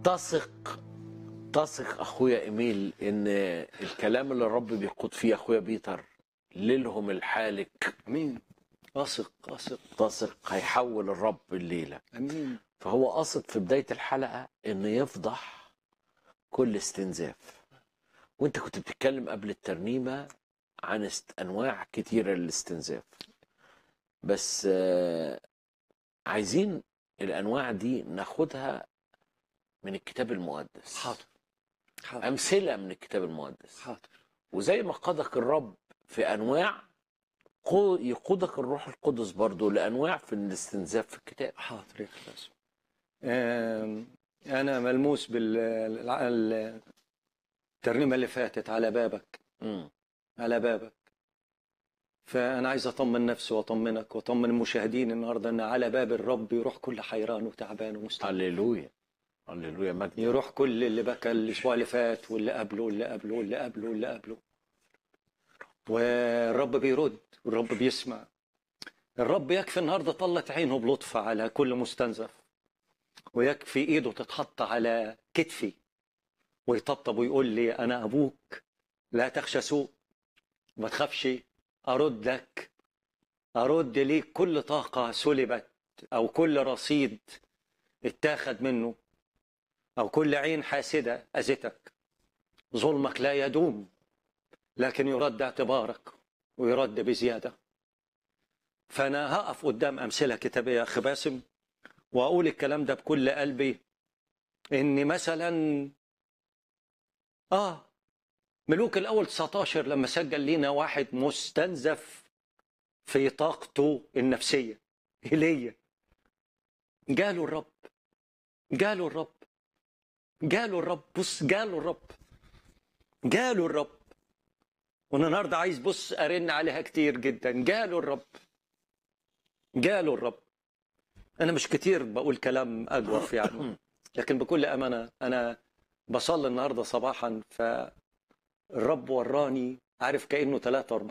تثق تثق اخويا ايميل ان الكلام اللي الرب بيقود فيه اخويا بيتر ليلهم الحالك امين اثق اثق تثق هيحول الرب الليله امين فهو قصد في بدايه الحلقه انه يفضح كل استنزاف وانت كنت بتتكلم قبل الترنيمه عن است... انواع كتيره للاستنزاف بس آه، عايزين الانواع دي ناخدها من الكتاب المقدس حاضر حاضر امثله من الكتاب المقدس حاضر وزي ما قادك الرب في انواع قو- يقودك الروح القدس برضو لانواع في الاستنزاف في الكتاب حاضر يا خلاص آم، انا ملموس بال الترنيمه اللي فاتت على بابك مم. على بابك فانا عايز اطمن نفسي واطمنك واطمن المشاهدين النهارده ان على باب الرب يروح كل حيران وتعبان ومستعد هللويا هللويا مجد يروح كل اللي بكى الاسبوع اللي فات واللي قبله واللي قبله واللي قبله واللي قبله والرب بيرد والرب بيسمع الرب يكفي النهارده طلت عينه بلطف على كل مستنزف ويكفي ايده تتحط على كتفي ويطبطب ويقول لي انا ابوك لا تخشى سوء ما تخافش ارد لك ارد ليك كل طاقه سلبت او كل رصيد اتاخد منه أو كل عين حاسدة أذتك ظلمك لا يدوم لكن يرد اعتبارك ويرد بزيادة فأنا هقف قدام أمثلة كتابية يا أخي باسم وأقول الكلام ده بكل قلبي إن مثلا آه ملوك الأول 19 لما سجل لينا واحد مستنزف في طاقته النفسية إيليا جاله الرب جاله الرب جاله الرب بص جاله الرب جاله الرب وانا النهارده عايز بص ارن عليها كتير جدا جاله الرب جاله الرب انا مش كتير بقول كلام اجوف يعني لكن بكل امانه انا بصلي النهارده صباحا فالرب وراني عارف كانه ثلاثة أربعة